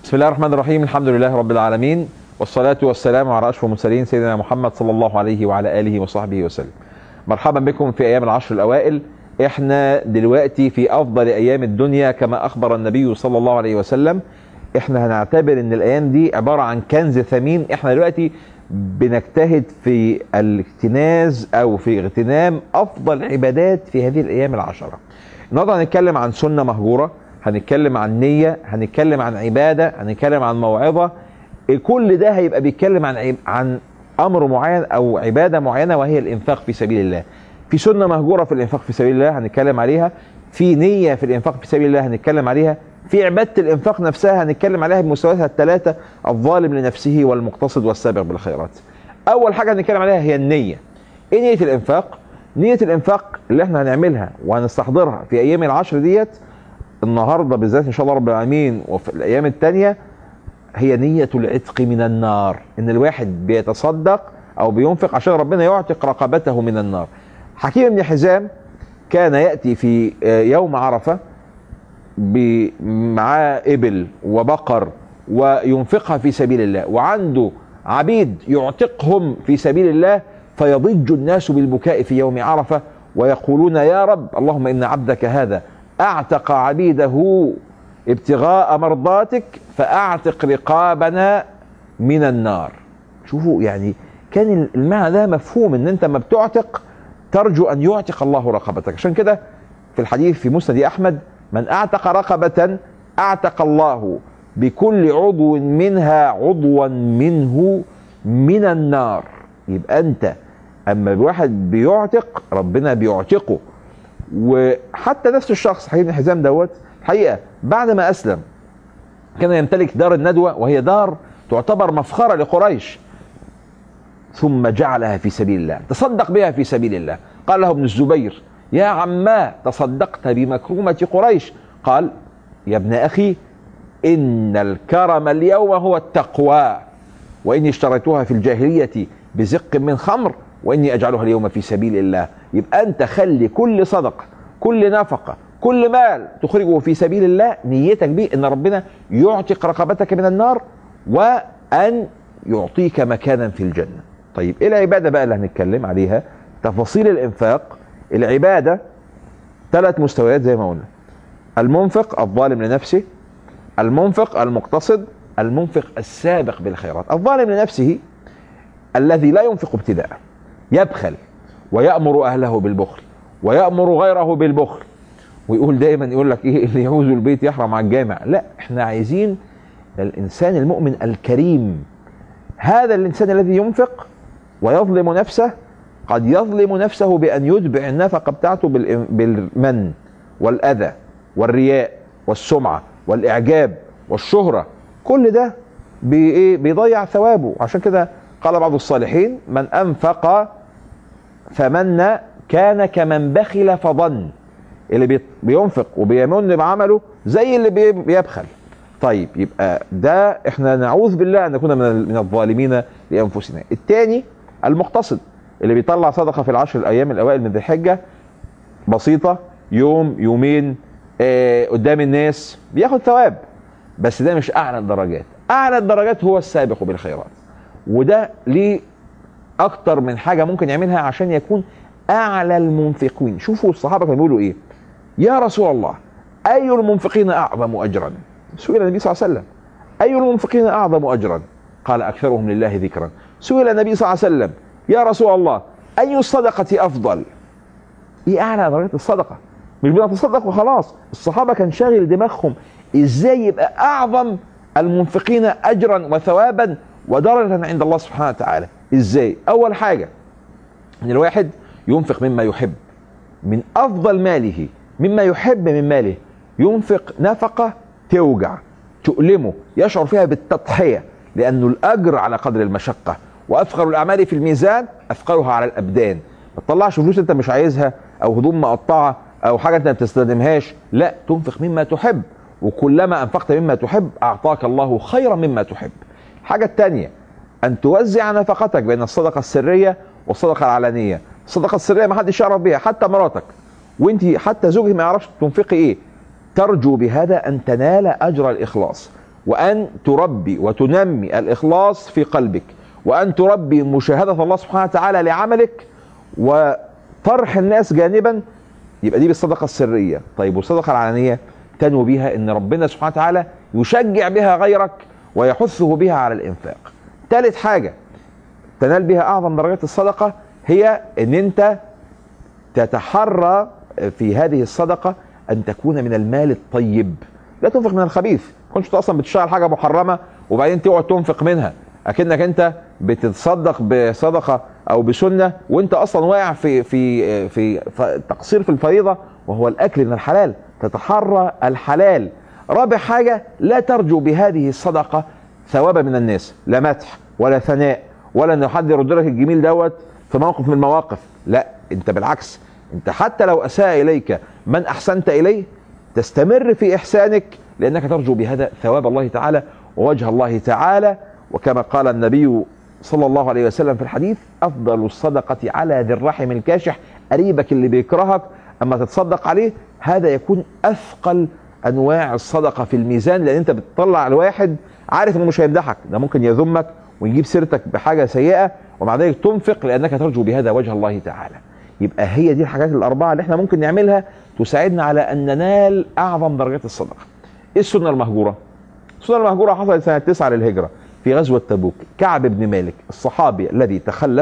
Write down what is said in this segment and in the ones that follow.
بسم الله الرحمن الرحيم الحمد لله رب العالمين والصلاة والسلام على أشرف المرسلين سيدنا محمد صلى الله عليه وعلى آله وصحبه وسلم مرحبا بكم في أيام العشر الأوائل احنا دلوقتي في أفضل أيام الدنيا كما أخبر النبي صلى الله عليه وسلم احنا هنعتبر ان الأيام دي عبارة عن كنز ثمين احنا دلوقتي بنجتهد في الاكتناز أو في اغتنام أفضل عبادات في هذه الأيام العشرة النهارده هنتكلم عن سنة مهجورة هنتكلم عن نية هنتكلم عن عبادة هنتكلم عن موعظة كل ده هيبقى بيتكلم عن عب... عن امر معين او عباده معينه وهي الانفاق في سبيل الله. في سنه مهجوره في الانفاق في سبيل الله هنتكلم عليها، في نيه في الانفاق في سبيل الله هنتكلم عليها، في عباده الانفاق نفسها هنتكلم عليها بمستوياتها الثلاثه الظالم لنفسه والمقتصد والسابق بالخيرات. اول حاجه هنتكلم عليها هي النيه. ايه نيه الانفاق؟ نيه الانفاق اللي احنا هنعملها وهنستحضرها في ايام العشر ديت النهارده بالذات ان شاء الله رب العالمين وفي الايام الثانيه هي نية العتق من النار ان الواحد بيتصدق او بينفق عشان ربنا يعتق رقبته من النار حكيم بن حزام كان يأتي في يوم عرفة معاه إبل وبقر وينفقها في سبيل الله وعنده عبيد يعتقهم في سبيل الله فيضج الناس بالبكاء في يوم عرفة ويقولون يا رب اللهم إن عبدك هذا أعتق عبيده ابتغاء مرضاتك فاعتق رقابنا من النار شوفوا يعني كان المعنى ده مفهوم ان انت ما بتعتق ترجو ان يعتق الله رقبتك عشان كده في الحديث في مسند احمد من اعتق رقبه اعتق الله بكل عضو منها عضوا منه من النار يبقى انت اما الواحد بيعتق ربنا بيعتقه وحتى نفس الشخص حقيقي الحزام دوت الحقيقه بعد ما اسلم كان يمتلك دار الندوه وهي دار تعتبر مفخره لقريش ثم جعلها في سبيل الله تصدق بها في سبيل الله قال له ابن الزبير يا عما تصدقت بمكرومه قريش قال يا ابن اخي ان الكرم اليوم هو التقوى واني اشتريتها في الجاهليه بزق من خمر واني اجعلها اليوم في سبيل الله يبقى انت خلي كل صدقه كل نفقه كل مال تخرجه في سبيل الله نيتك به ان ربنا يعتق رقبتك من النار وان يعطيك مكانا في الجنه. طيب ايه العباده بقى اللي هنتكلم عليها؟ تفاصيل الانفاق العباده ثلاث مستويات زي ما قلنا. المنفق الظالم لنفسه المنفق المقتصد المنفق السابق بالخيرات. الظالم لنفسه الذي لا ينفق ابتداء يبخل ويأمر اهله بالبخل ويأمر غيره بالبخل ويقول دايما يقول لك ايه اللي يعوز البيت يحرم على الجامع لا احنا عايزين الانسان المؤمن الكريم هذا الانسان الذي ينفق ويظلم نفسه قد يظلم نفسه بان يتبع النفقه بتاعته بالمن والاذى والرياء والسمعه والاعجاب والشهره كل ده بي بيضيع ثوابه عشان كده قال بعض الصالحين من انفق فمن كان كمن بخل فظن اللي بينفق وبيمن بعمله زي اللي بيبخل طيب يبقى ده احنا نعوذ بالله ان نكون من الظالمين لانفسنا الثاني المقتصد اللي بيطلع صدقه في العشر الايام الاوائل من ذي الحجه بسيطه يوم يومين آه قدام الناس بياخد ثواب بس ده مش اعلى الدرجات اعلى الدرجات هو السابق بالخيرات وده ليه اكتر من حاجه ممكن يعملها عشان يكون اعلى المنفقين شوفوا الصحابه كانوا بيقولوا ايه يا رسول الله أي المنفقين أعظم أجرا سئل النبي صلى الله عليه وسلم أي المنفقين أعظم أجرا قال أكثرهم لله ذكرا سئل النبي صلى الله عليه وسلم يا رسول الله أي الصدقة أفضل إيه أعلى درجات الصدقة مش بنتصدق وخلاص الصحابة كان شاغل دماغهم إزاي يبقى أعظم المنفقين أجرا وثوابا ودرجة عند الله سبحانه وتعالى إزاي أول حاجة أن الواحد ينفق مما يحب من أفضل ماله مما يحب من ماله ينفق نفقة توجع تؤلمه يشعر فيها بالتضحية لأنه الأجر على قدر المشقة وأثقل الأعمال في الميزان أثقلها على الأبدان ما تطلعش فلوس أنت مش عايزها أو هدوم مقطعة أو حاجة أنت ما بتستخدمهاش لا تنفق مما تحب وكلما أنفقت مما تحب أعطاك الله خيرا مما تحب الحاجة الثانية أن توزع نفقتك بين الصدقة السرية والصدقة العلنية الصدقة السرية ما حدش يعرف بيها حتى مراتك وانت حتى زوجك ما يعرفش تنفقي ايه ترجو بهذا ان تنال اجر الاخلاص وان تربي وتنمي الاخلاص في قلبك وان تربي مشاهده الله سبحانه وتعالى لعملك وطرح الناس جانبا يبقى دي بالصدقه السريه طيب والصدقه العلانيه تنوي بها ان ربنا سبحانه وتعالى يشجع بها غيرك ويحثه بها على الانفاق ثالث حاجه تنال بها اعظم درجات الصدقه هي ان انت تتحرى في هذه الصدقه ان تكون من المال الطيب لا تنفق من الخبيث كنت اصلا بتشتغل حاجه محرمه وبعدين تقعد تنفق منها اكنك انت بتتصدق بصدقه او بسنه وانت اصلا واقع في في في تقصير في الفريضه وهو الاكل من الحلال تتحرى الحلال رابع حاجه لا ترجو بهذه الصدقه ثوابا من الناس لا مدح ولا ثناء ولا ان حد يرد لك الجميل دوت في موقف من المواقف لا انت بالعكس انت حتى لو اساء اليك من احسنت اليه تستمر في احسانك لانك ترجو بهذا ثواب الله تعالى ووجه الله تعالى وكما قال النبي صلى الله عليه وسلم في الحديث افضل الصدقه على ذي الرحم الكاشح قريبك اللي بيكرهك اما تتصدق عليه هذا يكون اثقل انواع الصدقه في الميزان لان انت بتطلع الواحد عارف انه مش هيمدحك ده ممكن يذمك ويجيب سيرتك بحاجه سيئه ومع ذلك تنفق لانك ترجو بهذا وجه الله تعالى يبقى هي دي الحاجات الاربعه اللي احنا ممكن نعملها تساعدنا على ان ننال اعظم درجات الصدقه ايه السنه المهجوره السنه المهجوره حصلت سنه 9 للهجره في غزوه تبوك كعب بن مالك الصحابي الذي تخلف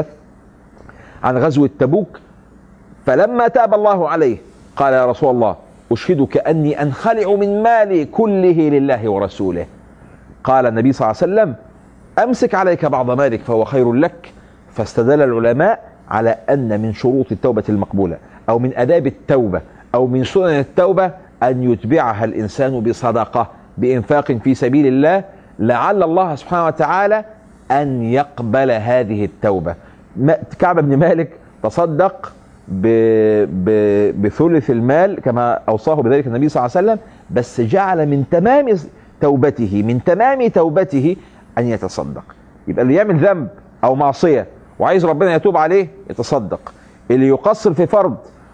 عن غزوه تبوك فلما تاب الله عليه قال يا رسول الله اشهدك اني انخلع من مالي كله لله ورسوله قال النبي صلى الله عليه وسلم امسك عليك بعض مالك فهو خير لك فاستدل العلماء على ان من شروط التوبه المقبوله او من اداب التوبه او من سنن التوبه ان يتبعها الانسان بصدقه بانفاق في سبيل الله لعل الله سبحانه وتعالى ان يقبل هذه التوبه كعب بن مالك تصدق ب... ب... بثلث المال كما اوصاه بذلك النبي صلى الله عليه وسلم بس جعل من تمام توبته من تمام توبته ان يتصدق يبقى اللي يعمل ذنب او معصيه وعايز ربنا يتوب عليه يتصدق اللي يقصر في فرض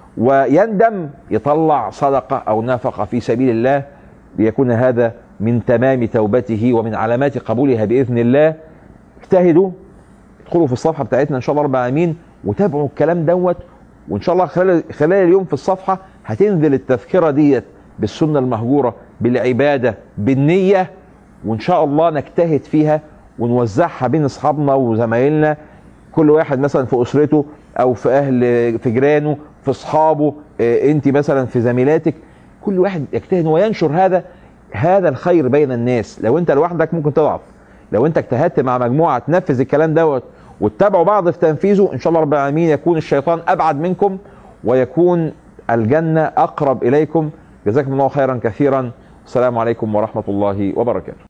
ويندم يطلع صدقه او نفقه في سبيل الله ليكون هذا من تمام توبته ومن علامات قبولها باذن الله اجتهدوا ادخلوا في الصفحه بتاعتنا ان شاء الله رب العالمين وتابعوا الكلام دوت وان شاء الله خلال خلال اليوم في الصفحه هتنزل التذكره ديت بالسنه المهجوره بالعباده بالنيه وان شاء الله نجتهد فيها ونوزعها بين اصحابنا وزمايلنا كل واحد مثلا في اسرته او في اهل في جيرانه في اصحابه انت مثلا في زميلاتك كل واحد يجتهد وينشر هذا هذا الخير بين الناس لو انت لوحدك ممكن تضعف لو انت اجتهدت مع مجموعه تنفذ الكلام دوت واتبعوا بعض في تنفيذه ان شاء الله رب العالمين يكون الشيطان ابعد منكم ويكون الجنه اقرب اليكم جزاكم الله خيرا كثيرا السلام عليكم ورحمه الله وبركاته